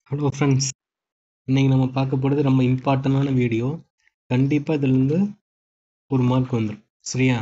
hello friends இன்னைக்கு நம்ம பார்க்க போகிறது ரொம்ப இம்பார்ட்டண்டான வீடியோ கண்டிப்பாக இதுலேருந்து ஒரு மார்க் வந்துடும் சரியா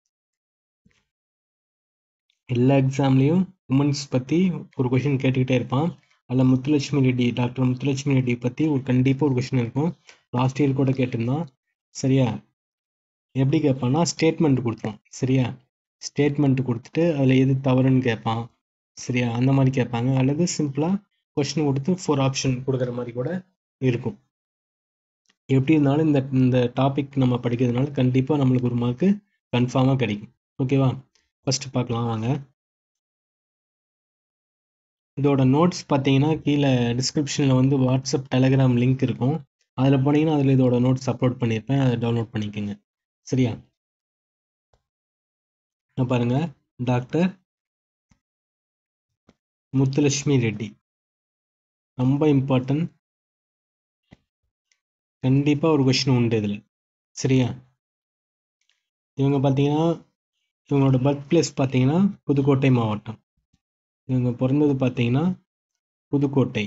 எல்லா எக்ஸாம்லேயும் உமன்ஸ் பற்றி ஒரு கொஷின் கேட்டுக்கிட்டே இருப்பான் அதில் முத்துலட்சுமி ரெட்டி டாக்டர் முத்துலட்சுமி ரெட்டி பற்றி ஒரு கண்டிப்பாக ஒரு கொஷின் இருக்கும் லாஸ்ட் இயர் கூட கேட்டிருந்தான் சரியா எப்படி கேட்பான்னா ஸ்டேட்மெண்ட் கொடுப்போம் சரியா ஸ்டேட்மெண்ட் கொடுத்துட்டு அதில் எது தவறுன்னு கேட்பான் சரியா அந்த மாதிரி கேட்பாங்க அல்லது சிம்பிளாக கொஷின் கொடுத்து ஃபோர் ஆப்ஷன் கொடுக்குற மாதிரி கூட இருக்கும் எப்படி இருந்தாலும் இந்த இந்த டாபிக் நம்ம படிக்கிறதுனால கண்டிப்பாக நம்மளுக்கு ஒரு மார்க்கு கன்ஃபார்மாக கிடைக்கும் ஓகேவா ஃபஸ்ட்டு பார்க்கலாம் வாங்க இதோட நோட்ஸ் பார்த்தீங்கன்னா கீழே டிஸ்கிரிப்ஷனில் வந்து வாட்ஸ்அப் டெலகிராம் லிங்க் இருக்கும் அதில் போனீங்கன்னா அதில் இதோட நோட்ஸ் அப்லோட் பண்ணியிருப்பேன் அதை டவுன்லோட் பண்ணிக்கோங்க சரியா நான் பாருங்கள் டாக்டர் முத்துலட்சுமி ரெட்டி ரொம்ப இம்பார்ட்டன்ட் கண்டிப்பாக ஒரு கொஷின் உண்டு இதில் சரியா இவங்க பார்த்தீங்கன்னா இவங்களோட பர்த் பிளேஸ் பார்த்தீங்கன்னா புதுக்கோட்டை மாவட்டம் இவங்க பிறந்தது பார்த்தீங்கன்னா புதுக்கோட்டை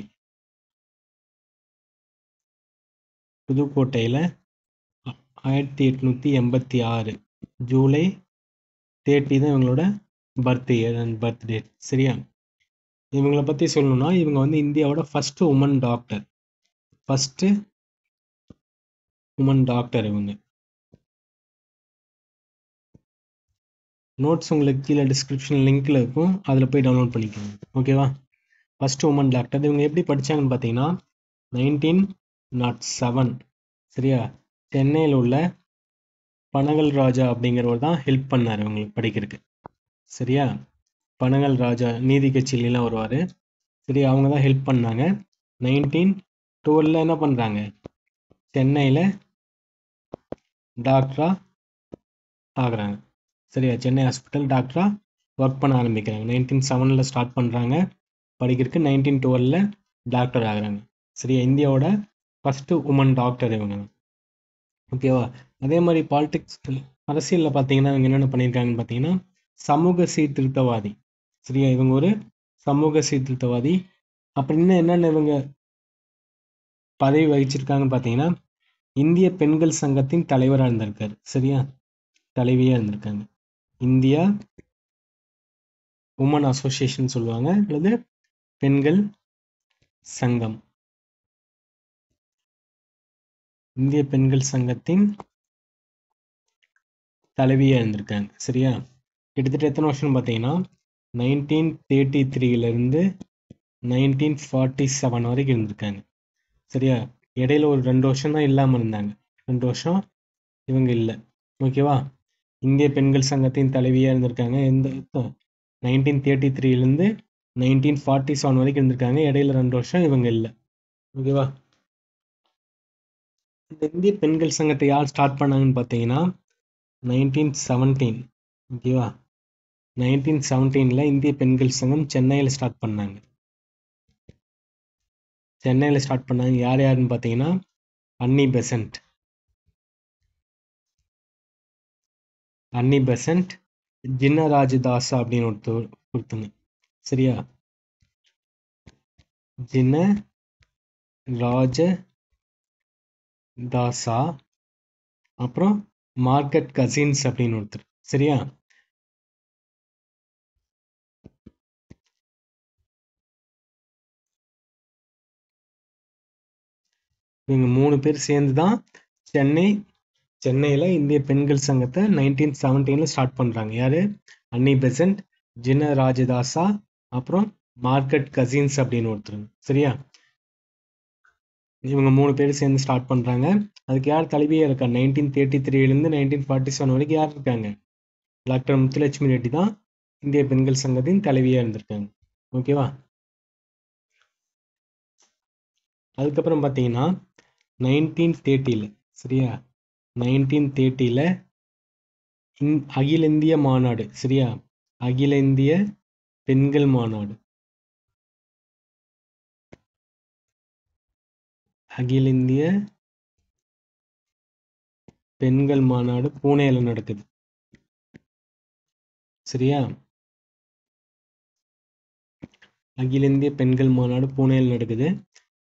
புதுக்கோட்டையில் ஆயிரத்தி எட்நூற்றி எண்பத்தி ஆறு ஜூலை தேர்ட்டி தான் இவங்களோட birth year and birth date சரியா இவங்களை பற்றி சொல்லணும்னா இவங்க வந்து இந்தியாவோட first woman doctor first woman doctor இவங்க நோட்ஸ் உங்களுக்கு கீழே டிஸ்கிரிப்ஷன் லிங்க்கில் இருக்கும் அதில் போய் டவுன்லோட் பண்ணிக்கோங்க ஓகேவா ஃபஸ்ட்டு உமன் டாக்டர் இவங்க எப்படி படித்தாங்கன்னு பார்த்தீங்கன்னா நைன்டீன் நாட் செவன் சரியா சென்னையில் உள்ள பனகல் ராஜா அப்படிங்கிறவர் தான் ஹெல்ப் பண்ணார் இவங்களுக்கு படிக்கிறதுக்கு சரியா பனகல் ராஜா நீதி கட்சியிலாம் வருவார் சரி அவங்க தான் ஹெல்ப் பண்ணாங்க நைன்டீன் டுவெலில் என்ன பண்ணுறாங்க சென்னையில் டாக்டராக ஆகுறாங்க சரியா சென்னை ஹாஸ்பிட்டல் டாக்டராக ஒர்க் பண்ண ஆரம்பிக்கிறாங்க நைன்டீன் செவனில் ஸ்டார்ட் பண்ணுறாங்க படிக்கிறதுக்கு நைன்டீன் டுவெலில் டாக்டர் ஆகுறாங்க சரியா இந்தியாவோட ஃபஸ்ட்டு உமன் டாக்டர் இவங்க ஓகேவா அதே மாதிரி பாலிடிக்ஸ் அரசியலில் பார்த்தீங்கன்னா இவங்க என்னென்ன பண்ணியிருக்காங்கன்னு பார்த்தீங்கன்னா சமூக சீர்திருத்தவாதி சரியா இவங்க ஒரு சமூக சீர்திருத்தவாதி அப்படின்னு என்னென்ன இவங்க பதவி வகிச்சிருக்காங்கன்னு பார்த்தீங்கன்னா இந்திய பெண்கள் சங்கத்தின் தலைவராக இருந்திருக்காரு சரியா தலைவியாக இருந்திருக்காங்க இந்தியா உமன் அசோசியேஷன் சொல்லுவாங்க அல்லது பெண்கள் சங்கம் இந்திய பெண்கள் சங்கத்தின் தலைவியாக இருந்திருக்காங்க சரியா கிட்டத்தட்ட எத்தனை வருஷம்னு பார்த்தீங்கன்னா நைன்டீன் தேர்ட்டி த்ரீலேருந்து நைன்டீன் ஃபார்ட்டி செவன் வரைக்கும் இருந்திருக்காங்க சரியா இடையில ஒரு ரெண்டு வருஷம் தான் இல்லாமல் இருந்தாங்க ரெண்டு வருஷம் இவங்க இல்லை ஓகேவா இந்திய பெண்கள் சங்கத்தின் தலைவியாக இருந்திருக்காங்க எந்த நைன்டீன் தேர்ட்டி த்ரீலேருந்து நைன்டீன் ஃபார்ட்டி செவன் வரைக்கும் இருந்திருக்காங்க இடையில ரெண்டு வருஷம் இவங்க இல்லை ஓகேவா இந்த இந்திய பெண்கள் சங்கத்தை யார் ஸ்டார்ட் பண்ணாங்கன்னு பார்த்தீங்கன்னா நைன்டீன் செவன்டீன் ஓகேவா நைன்டீன் செவன்டீனில் இந்திய பெண்கள் சங்கம் சென்னையில் ஸ்டார்ட் பண்ணாங்க சென்னையில் ஸ்டார்ட் பண்ணாங்க யார் யாருன்னு பார்த்தீங்கன்னா அன்னி பெசன்ட் அன்னி பெசன்ட் ஜின்னராஜதாசா அப்படின்னு ஒருத்தர் ஒருத்தங்க சரியா ஜின்ன ராஜ தாசா அப்புறம் மார்க்கெட் கசின்ஸ் அப்படின்னு ஒருத்தர் சரியா இவங்க மூணு பேர் சேர்ந்து தான் சென்னை சென்னையில் இந்திய பெண்கள் சங்கத்தை நைன்டீன் செவன்டீனில் ஸ்டார்ட் பண்ணுறாங்க யார் அன்னி பெசன்ட் ஜின ராஜதாசா அப்புறம் மார்க்கெட் கசின்ஸ் அப்படின்னு ஒருத்தர் சரியா இவங்க மூணு பேர் சேர்ந்து ஸ்டார்ட் பண்ணுறாங்க அதுக்கு யார் தலைவியாக இருக்கா நைன்டீன் தேர்ட்டி த்ரீலேருந்து நைன்டீன் ஃபார்ட்டி செவன் வரைக்கும் யார் இருக்காங்க டாக்டர் முத்துலட்சுமி ரெட்டி தான் இந்திய பெண்கள் சங்கத்தின் தலைவியாக இருந்திருக்காங்க ஓகேவா அதுக்கப்புறம் பார்த்தீங்கன்னா நைன்டீன் தேர்ட்டியில் சரியா நைன்டீன் தேர்ட்டியில் இந் அகில இந்திய மாநாடு சரியா அகில இந்திய பெண்கள் மாநாடு அகில இந்திய பெண்கள் மாநாடு பூனேல நடக்குது சரியா அகில இந்திய பெண்கள் மாநாடு பூனேயில் நடக்குது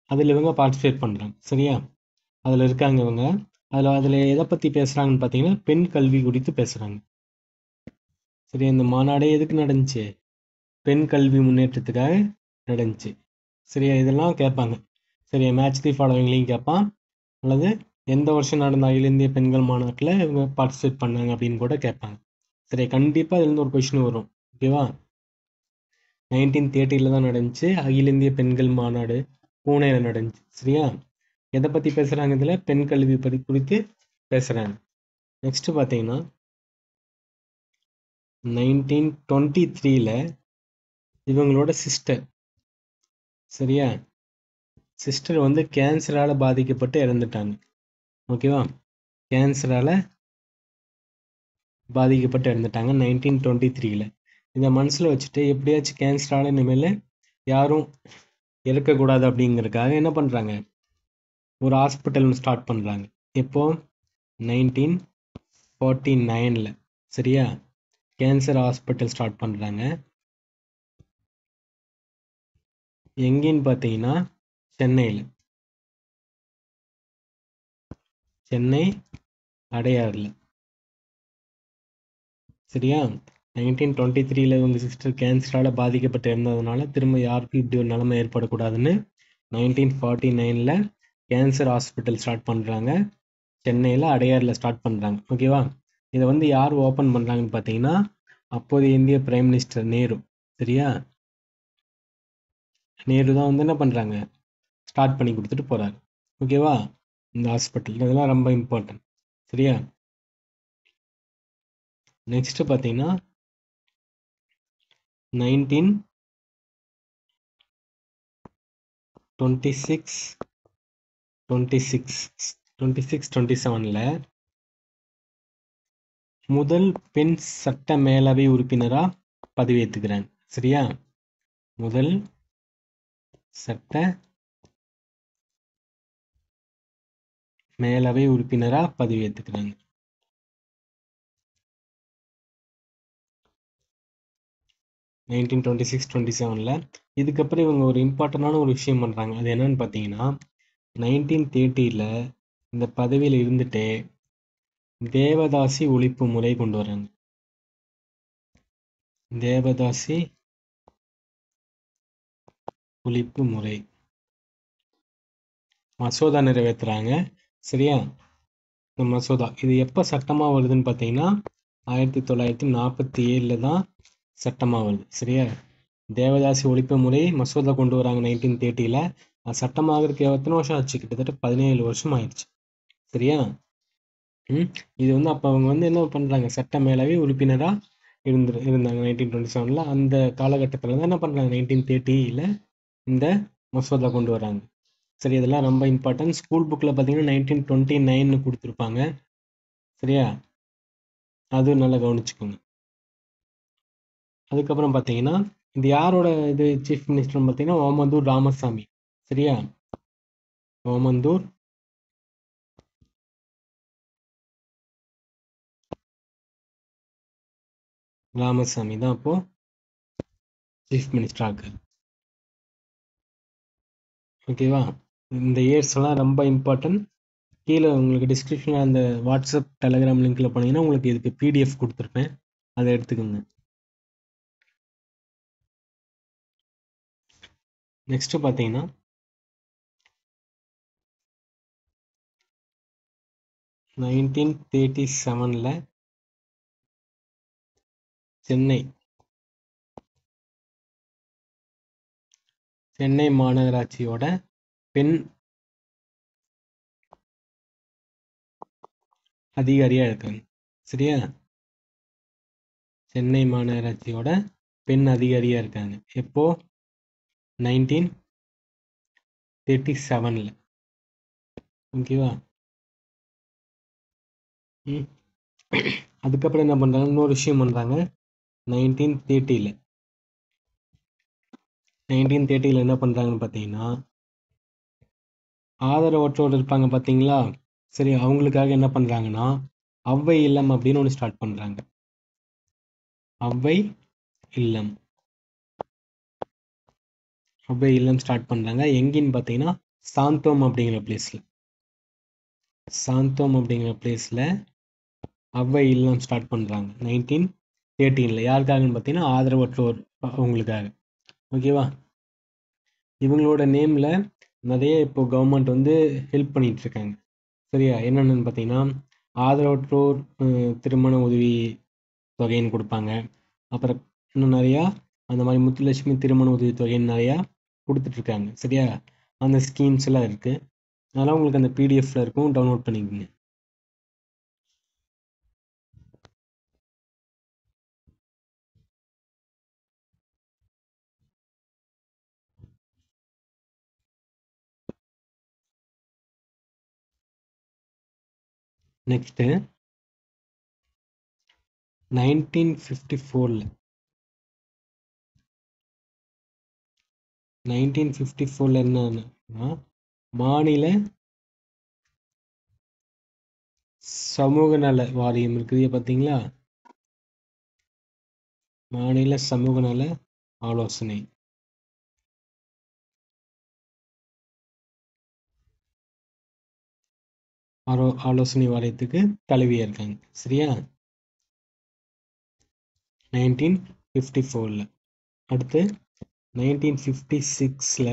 அதில் இவங்க பார்ட்டிசிபேட் பண்ணுறாங்க சரியா அதில் இருக்காங்க இவங்க அதில் அதில் எதை பற்றி பேசுகிறாங்கன்னு பார்த்தீங்கன்னா பெண் கல்வி குறித்து பேசுகிறாங்க சரி இந்த மாநாடே எதுக்கு நடந்துச்சு பெண் கல்வி முன்னேற்றத்துக்காக நடந்துச்சு சரியா இதெல்லாம் கேட்பாங்க சரியா மேட்ச் தி ஃபாலோவிங்லையும் கேட்பான் அல்லது எந்த வருஷம் நடந்த அகில இந்திய பெண்கள் மாநாட்டில் இவங்க பார்ட்டிசிபேட் பண்ணாங்க அப்படின்னு கூட கேட்பாங்க சரியா கண்டிப்பாக இதுலேருந்து ஒரு கொஷின் வரும் ஓகேவா நைன்டீன் தேர்ட்டியில் தான் நடந்துச்சு அகில இந்திய பெண்கள் மாநாடு பூனேல நடந்துச்சு சரியா எதை பற்றி பேசுகிறாங்க இதில் பெண் கல்வி பற்றி குறித்து பேசுகிறாங்க நெக்ஸ்ட் பார்த்தீங்கன்னா நைன்டீன் டுவெண்ட்டி த்ரீல இவங்களோட சிஸ்டர் சரியா சிஸ்டர் வந்து கேன்சரால் பாதிக்கப்பட்டு இறந்துட்டாங்க ஓகேவா கேன்சரால் பாதிக்கப்பட்டு இறந்துட்டாங்க நைன்டீன் டுவெண்ட்டி த்ரீல இதை மனசில் வச்சுட்டு எப்படியாச்சும் கேன்சரால் இனிமேல் யாரும் இறக்கக்கூடாது அப்படிங்கிறதுக்காக என்ன பண்ணுறாங்க ஒரு ஹாஸ்பிட்டல் ஸ்டார்ட் பண்ணுறாங்க எப்போ நைன்டீன் ஃபார்ட்டி நைனில் சரியா கேன்சர் ஹாஸ்பிட்டல் ஸ்டார்ட் பண்ணுறாங்க எங்கேன்னு பார்த்தீங்கன்னா சென்னையில் சென்னை அடையாறில் சரியா நைன்டீன் டுவெண்ட்டி த்ரீல இவங்க சிஸ்டர் கேன்சரால் பாதிக்கப்பட்டு இருந்ததுனால திரும்ப யாருக்கும் இப்படி ஒரு நிலைமை ஏற்படக்கூடாதுன்னு நைன்டீன் ஃபார்ட்டி நைனில் கேன்சர் ஹாஸ்பிட்டல் ஸ்டார்ட் பண்ணுறாங்க சென்னையில் அடையாறில் ஸ்டார்ட் பண்ணுறாங்க ஓகேவா இதை வந்து யார் ஓப்பன் பண்ணுறாங்கன்னு பார்த்தீங்கன்னா அப்போதைய இந்திய பிரைம் மினிஸ்டர் நேரு சரியா நேரு தான் வந்து என்ன பண்ணுறாங்க ஸ்டார்ட் பண்ணி கொடுத்துட்டு போகிறாரு ஓகேவா இந்த ஹாஸ்பிட்டல் இதெல்லாம் ரொம்ப இம்பார்ட்டன்ட் சரியா நெக்ஸ்ட் பார்த்தீங்கன்னா nineteen twenty six twenty six twenty six twenty செவனில் முதல் பெண் சட்ட மேலவை உறுப்பினராக பதவியேற்றுக்கிறாங்க சரியா முதல் சட்ட மேலவை உறுப்பினராக பதவியேற்றுக்கிறாங்க நைன்டீன் டுவெண்ட்டி சிக்ஸ் டுவெண்ட்டி செவனில் இதுக்கப்புறம் இவங்க ஒரு இம்பார்ட்டண்டான ஒரு விஷயம் பண்ணுறாங்க அது என்னன்னு பார்த்தீங்கன்னா நைன்டீன் தேர்ட்டியில் இந்த பதவியில் இருந்துட்டே தேவதாசி ஒழிப்பு முறை கொண்டு வராங்க தேவதாசி ஒழிப்பு முறை மசோதா நிறைவேற்றுறாங்க சரியா இந்த மசோதா இது எப்போ சட்டமாக வருதுன்னு பார்த்தீங்கன்னா ஆயிரத்தி தொள்ளாயிரத்தி நாற்பத்தி ஏழில் தான் சட்டமாக வருது சரியா தேவதாசி ஒழிப்பு முறை மசோதா கொண்டு வராங்க நைன்டீன் தேர்ட்டியில் அது சட்டமாகறதுக்கு எத்தனை வருஷம் ஆச்சு கிட்டத்தட்ட பதினேழு வருஷம் ஆயிடுச்சு சரியா ம் இது வந்து அப்போ அவங்க வந்து என்ன பண்ணுறாங்க சட்ட மேலவை உறுப்பினராக இருந்து இருந்தாங்க நைன்டீன் டுவெண்ட்டி செவனில் அந்த காலகட்டத்தில் தான் என்ன பண்ணுறாங்க நைன்டீன் தேர்ட்டியில் இந்த மசோதா கொண்டு வராங்க சரி இதெல்லாம் ரொம்ப இம்பார்ட்டன்ட் ஸ்கூல் புக்கில் பார்த்தீங்கன்னா நைன்டீன் டுவெண்ட்டி நைன்னு கொடுத்துருப்பாங்க சரியா அதுவும் நல்லா கவனிச்சுக்கோங்க அதுக்கப்புறம் பார்த்தீங்கன்னா இது யாரோட இது சீஃப் மினிஸ்டர்னு பார்த்தீங்கன்னா ஓமந்தூர் ராமசாமி சரியா ஓமந்தூர் ராமசாமி தான் அப்போ சீஃப் மினிஸ்டர் ஆகுது ஓகேவா இந்த இயர்ஸ் எல்லாம் ரொம்ப இம்பார்ட்டன்ட் கீழே உங்களுக்கு டிஸ்கிரிப்ஷனில் அந்த வாட்ஸ்அப் டெலகிராம் லிங்க்கில் போனீங்கன்னா உங்களுக்கு இதுக்கு பிடிஎஃப் கொடுத்துருப்பேன் அதை எடுத்துக்கோங்க நெக்ஸ்ட் பார்த்தீங்கன்னா நைன்டீன் தேர்ட்டி செவனில் சென்னை சென்னை மாநகராட்சியோட பெண் அதிகாரியாக இருக்காங்க சரியா சென்னை மாநகராட்சியோட பெண் அதிகாரியாக இருக்காங்க எப்போ நைன்டீன் தேர்ட்டி செவனில் ஓகேவா ம் அதுக்கப்புறம் என்ன பண்ணுறாங்க இன்னொரு விஷயம் பண்ணுறாங்க நைன்டீன் தேர்ட்டியில் நைன்டீன் தேர்ட்டியில் என்ன பண்ணுறாங்கன்னு பார்த்தீங்கன்னா ஆதரவற்றோர் இருப்பாங்க பார்த்தீங்களா சரி அவங்களுக்காக என்ன பண்ணுறாங்கன்னா அவ்வை இல்லம் அப்படின்னு ஒன்று ஸ்டார்ட் பண்ணுறாங்க அவ்வை இல்லம் அவ்வை இல்லம் ஸ்டார்ட் பண்ணுறாங்க எங்கேன்னு பார்த்தீங்கன்னா சாந்தோம் அப்படிங்கிற பிளேஸில் சாந்தோம் அப்படிங்கிற பிளேஸில் அவ்வை இல்லம் ஸ்டார்ட் பண்ணுறாங்க நைன்டீன் தேர்ட்டீனில் யாருக்காகன்னு பார்த்தீங்கன்னா ஆதரவற்றோர் அவங்களுக்காக ஓகேவா இவங்களோட நேமில் நிறைய இப்போ கவர்மெண்ட் வந்து ஹெல்ப் பண்ணிட்டு இருக்காங்க சரியா என்னென்னு பார்த்தீங்கன்னா ஆதரவற்றோர் அஹ், திருமண உதவி தொகைன்னு கொடுப்பாங்க அப்புறம் இன்னும் நிறையா அந்த மாதிரி முத்துலட்சுமி திருமண உதவி தொகைன்னு நிறையா கொடுத்துட்ருக்காங்க சரியா அந்த ஸ்கீம்ஸ் எல்லாம் இருக்குது அதெல்லாம் உங்களுக்கு அந்த பிடிஎஃப்ல இருக்கும் டவுன்லோட் பண்ணிக்கோங்க நெக்ஸ்ட்டு நைன்டீன் ஃபிஃப்டி ஃபோரில் நைன்டீன் ஃபிஃப்டி ஃபோரில் என்னன்னா மாநில சமூக நல வாரியம் இருக்குது பார்த்தீங்களா மாநில சமூக நல ஆலோசனை ஆலோ ஆலோசனை வாரியத்துக்கு தலைவியாக இருக்காங்க சரியா நைன்டீன் ஃபிஃப்டி ஃபோரில் அடுத்து நைன்டீன் ஃபிஃப்டி சிக்ஸில்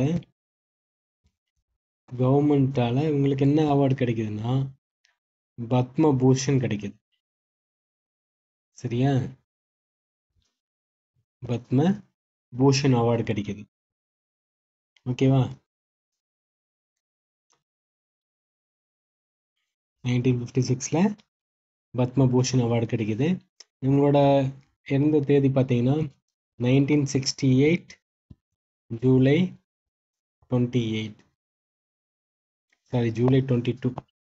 கவர்மெண்ட்டால் இவங்களுக்கு என்ன அவார்டு கிடைக்குதுன்னா பத்ம பூஷன் கிடைக்குது சரியா பத்ம பூஷன் அவார்டு கிடைக்குது ஓகேவா நைன்டீன் ஃபிஃப்டி சிக்ஸில் பத்ம பூஷன் அவார்டு கிடைக்குது இவங்களோட இறந்த தேதி பார்த்தீங்கன்னா nineteen sixty eight July twenty eight sorry July twenty two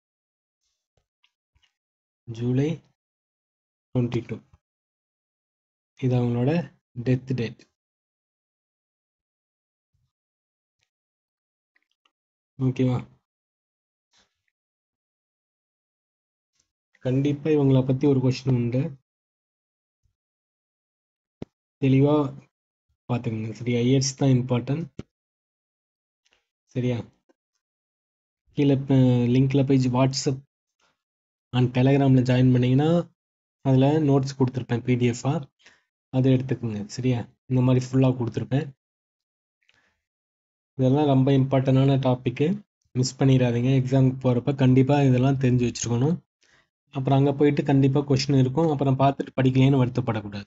July twenty two இது அவங்களோட டெத் டேட் ஓகேவா கண்டிப்பா இவங்கள பத்தி ஒரு கொஸ்டின் உண்டு தெளிவா பாத்துக்கோங்க சரியா இயர்ஸ் தான் இம்பார்ட்டன்ட் சரியா கீழே லிங்க்ல போய் வாட்ஸ்அப் அண்ட் டெலகிராமில் ஜாயின் பண்ணீங்கன்னா அதில் நோட்ஸ் கொடுத்துருப்பேன் பிடிஎஃபாக அதை எடுத்துக்கோங்க சரியா இந்த மாதிரி ஃபுல்லாக கொடுத்துருப்பேன் இதெல்லாம் ரொம்ப இம்பார்ட்டண்டான டாப்பிக்கு மிஸ் பண்ணிடாதீங்க எக்ஸாமுக்கு போகிறப்ப கண்டிப்பாக இதெல்லாம் தெரிஞ்சு வச்சுருக்கணும் அப்புறம் அங்கே போயிட்டு கண்டிப்பாக கொஷின் இருக்கும் அப்புறம் பார்த்துட்டு படிக்கலைன்னு வருத்தப்படக்கூடாது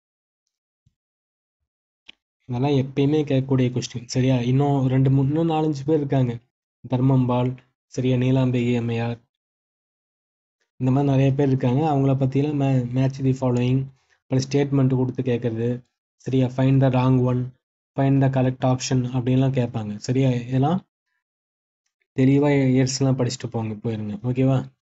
இதெல்லாம் எப்பயுமே கேட்கக்கூடிய கொஸ்டின் சரியா இன்னும் ரெண்டு மூணு இன்னும் நாலஞ்சு பேர் இருக்காங்க தர்மம்பால் சரியா நீலாம்பிகை அம்மையார் இந்த மாதிரி நிறைய பேர் இருக்காங்க அவங்கள பற்றிலாம் மே மேட்ச் தி ஃபாலோயிங் அப்புறம் ஸ்டேட்மெண்ட் கொடுத்து கேட்குறது சரியா find the wrong one find the correct option அப்படின்லாம் கேட்பாங்க சரியா இதெல்லாம் தெளிவாக இயர்ஸ்லாம் படிச்சுட்டு போங்க போயிருங்க ஓகேவா